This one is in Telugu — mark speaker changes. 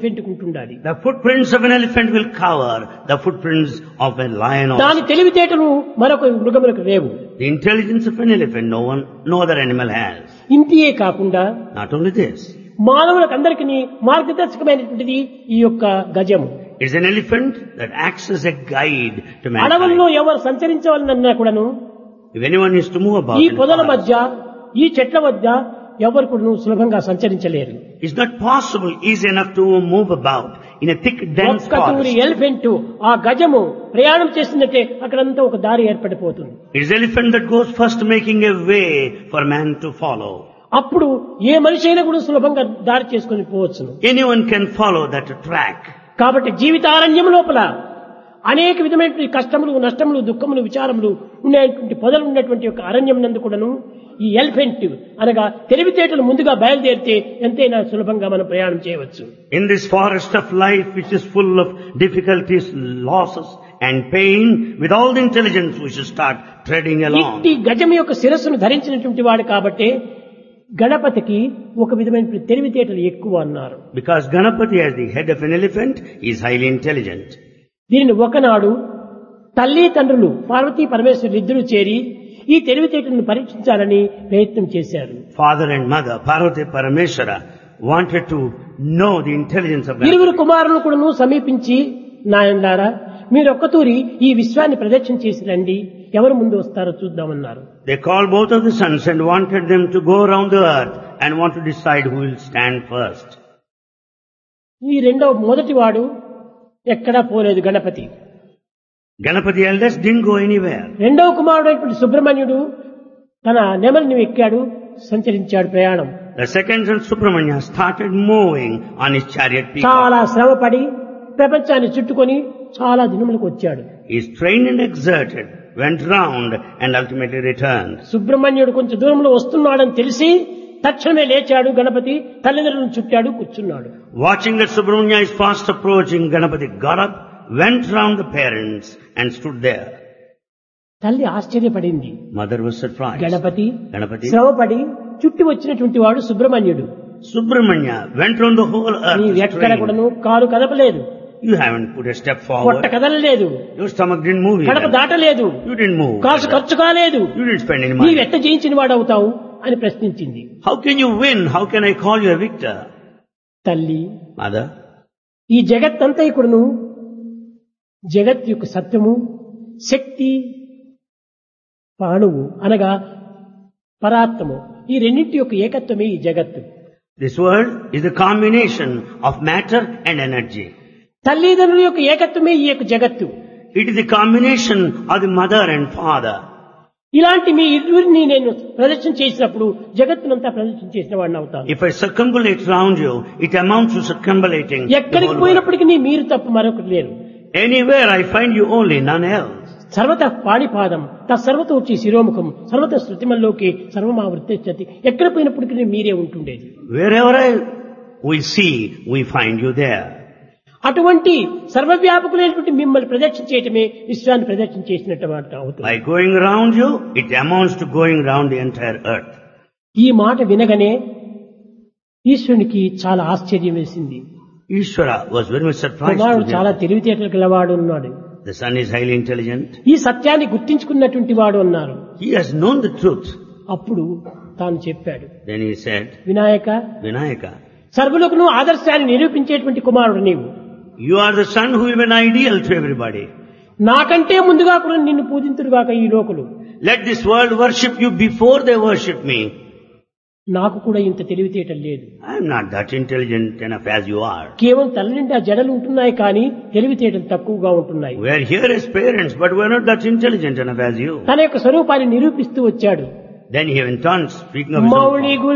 Speaker 1: ఎలిఫెంట్ ఉంటుండాలి
Speaker 2: The footprints of an elephant will cover the footprints of a lion also.
Speaker 1: దాని తెలివితేటలు మరొక మృగములకు లేవు
Speaker 2: The intelligence of an elephant no one, no other animal has.
Speaker 1: ఇంతియే కాకుండా
Speaker 2: Not only this,
Speaker 1: మానవులకు అందరికీ మార్గదర్శకమైనటువంటిది ఈ యొక్క గజము
Speaker 2: it's an elephant that acts as a guide to
Speaker 1: అడవుల్లో
Speaker 2: mankind.
Speaker 1: ఎవరు సంచరించవాలన్నా కూడాను
Speaker 2: If anyone is to move about
Speaker 1: ఈ
Speaker 2: in
Speaker 1: పొదల
Speaker 2: forest,
Speaker 1: మధ్య ఈ చెట్ల మధ్య ఎవరు కూడా సులభంగా సంచరించలేరు
Speaker 2: it's not possible, easy enough to move about in a thick, dense
Speaker 1: ఒక్క తూరి
Speaker 2: forest.
Speaker 1: ఎలిఫెంట్ ఆ గజము ప్రయాణం చేస్తున్నట్టే అక్కడంతా ఒక దారి ఏర్పడిపోతుంది
Speaker 2: It's elephant that goes first making a way for man to follow.
Speaker 1: అప్పుడు ఏ మనిషి అయినా కూడా సులభంగా దారి చేసుకుని పోవచ్చును
Speaker 2: Anyone can follow that track.
Speaker 1: కాబట్టి జీవితారణ్యం లోపల అనేక విధమైనటువంటి కష్టములు నష్టములు దుఃఖములు విచారములు ఉండేటువంటి పొదలు ఉన్నటువంటి యొక్క అరణ్యం నందు కూడాను ఈ ఎలిఫెంట్ అనగా తెలివితేటలు ముందుగా బయలుదేరితే ఎంతైనా సులభంగా మనం ప్రయాణం చేయవచ్చు
Speaker 2: In this forest of life which is full of difficulties, losses and pain, with all the intelligence we should start treading along.
Speaker 1: ఇట్టి గజం యొక్క శిరస్సును ధరించినటువంటి వాడు కాబట్టి గణపతికి ఒక విధమైన తెలివితేటలు ఎక్కువ అన్నారు
Speaker 2: Because Ganapati as the head of an elephant is highly intelligent.
Speaker 1: దీనిని ఒకనాడు తల్లి తండ్రులు పార్వతీ పరమేశ్వరులు ఇద్దరూ చేరి ఈ తెలివితేటలను పరీక్షించాలని ప్రయత్నం చేశారు
Speaker 2: Father and mother, Parvati Parameshwara, wanted to know the intelligence of Ganapati.
Speaker 1: ఇరువురు కుమారులను కూడాను సమీపించి నాయనలారా మీరు ఒక్కతూరి ఈ విశ్వాన్ని ప్రదక్షిణ చేసి రండి ఎవరు ముందు వస్తారో చూద్దామన్నారు
Speaker 2: They called both of the sons and wanted them to go around the earth and want to decide who will stand first.
Speaker 1: ఈ రెండవ మొదటి వాడు ఎక్కడా పోలేదు Ganapati
Speaker 2: Ganapati eldest didn't go anywhere.
Speaker 1: రెండవ కుమారుడైనటువంటి సుబ్రహ్మణ్యుడు తన నెమలిని ఎక్కాడు సంచరించాడు ప్రయాణం
Speaker 2: The second son Subramanya started moving on his chariot peacock.
Speaker 1: చాలా శ్రమపడి ప్రపంచాన్ని చుట్టుకొని చాలా దినములకు వచ్చాడు
Speaker 2: He strained and exerted, went round and ultimately returned.
Speaker 1: సుబ్రహ్మణ్యుడు కొంచెం దూరంలో వస్తున్నాడని తెలిసి తక్షణమే లేచాడు గణపతి తల్లిదండ్రులను చుట్టాడు కూర్చున్నాడు
Speaker 2: Watching that Subramanya is fast approaching, Ganapati got up, went round the parents and stood there.
Speaker 1: తల్లి ఆశ్చర్యపడింది
Speaker 2: Mother was surprised.
Speaker 1: Ganapati
Speaker 2: Ganapati,
Speaker 1: శ్రమపడి చుట్టి వచ్చినటువంటి వాడు సుబ్రహ్మణ్యుడు
Speaker 2: Subramanya went round the whole
Speaker 1: నీవు
Speaker 2: earth.
Speaker 1: ఎక్కడ
Speaker 2: strained.
Speaker 1: కూడాను కాలు కదపలేదు
Speaker 2: You haven't put a step
Speaker 1: పొట్ట
Speaker 2: forward.
Speaker 1: కదలలేదు
Speaker 2: Your stomach didn't move
Speaker 1: Kadapa
Speaker 2: either.
Speaker 1: దాటలేదు
Speaker 2: You didn't move.
Speaker 1: కాసు ఖర్చు కాలేదు
Speaker 2: You didn't spend any
Speaker 1: నీవు
Speaker 2: money.
Speaker 1: ఎట్ట జయించిన వాడు అవుతావు అని ప్రశ్నించింది
Speaker 2: How can you win? How can I call you a victor?
Speaker 1: తల్లి
Speaker 2: Mother,
Speaker 1: ఈ జగత్తంతా ఇక్కడను జగత్ యొక్క సత్యము శక్తి పాణువు అనగా పరాత్మము ఈ రెండింటి యొక్క ఏకత్వమే ఈ జగత్తు
Speaker 2: this world is the combination of matter and energy.
Speaker 1: తల్లిదండ్రుల యొక్క ఏకత్వమే ఈ యొక్క జగత్తు
Speaker 2: It is the combination of the mother and father.
Speaker 1: ఇలాంటి మీ ఇరువురిని నేను ప్రదర్శన చేసినప్పుడు జగత్తునంతా ప్రదర్శన చేసిన వాడిని అవుతాను
Speaker 2: If I circumambulate round you, it amounts to circumambulating the
Speaker 1: ఎక్కడికి
Speaker 2: whole world.
Speaker 1: పోయినప్పటికీ మీరు తప్ప మరొకరు లేరు
Speaker 2: Anywhere I find you only, none else.
Speaker 1: సర్వత పాణిపాదం తత్సర్వత వచ్చి శిరోముఖం సర్వత శృతిమల్లోకి సర్వమావృత్తి ఎక్కడ పోయినప్పటికీ మీరే ఉంటుండేది
Speaker 2: Wherever I, we see, we find you there.
Speaker 1: అటువంటి సర్వవ్యాపకులైనటువంటి మిమ్మల్ని ప్రదక్షిణ చేయటమే విశ్వాన్ని ప్రదక్షిణ చేసినట్టు మాట అవుతుంది
Speaker 2: By going round you, it amounts to going round the entire earth.
Speaker 1: ఈ మాట వినగానే ఈశ్వరునికి చాలా ఆశ్చర్యం వేసింది
Speaker 2: Ishvara was very much surprised
Speaker 1: కుమారుడు
Speaker 2: to
Speaker 1: చాలా
Speaker 2: hear.
Speaker 1: తెలివితేటలు గలవాడు ఉన్నాడు
Speaker 2: The son is highly intelligent.
Speaker 1: ఈ సత్యాన్ని గుర్తించుకున్నటువంటి వాడు అన్నారు
Speaker 2: He has known the truth.
Speaker 1: అప్పుడు తాను చెప్పాడు
Speaker 2: Then he said,
Speaker 1: Vinayaka
Speaker 2: Vinayaka,
Speaker 1: సర్వులకు ఆదర్శాన్ని నిరూపించేటువంటి కుమారుడు నీవు
Speaker 2: you are the son who will be an ideal to everybody.
Speaker 1: నాకంటే ముందుగా కూడా నిన్ను పూజింతురుగాక ఈ లోకులు
Speaker 2: Let this world worship you before they worship me.
Speaker 1: నాకు కూడా ఇంత తెలివితేటలు లేదు
Speaker 2: I am not that intelligent enough as you are.
Speaker 1: కేవలం తల్లి నిండా జడలు ఉంటున్నాయి కానీ తెలివితేటలు తక్కువగా ఉంటున్నాయి
Speaker 2: We are here as parents, but we are not that intelligent enough as you.
Speaker 1: తన యొక్క స్వరూపాన్ని నిరూపిస్తూ వచ్చాడు
Speaker 2: Then he went on speaking of his own
Speaker 1: Mouli
Speaker 2: father.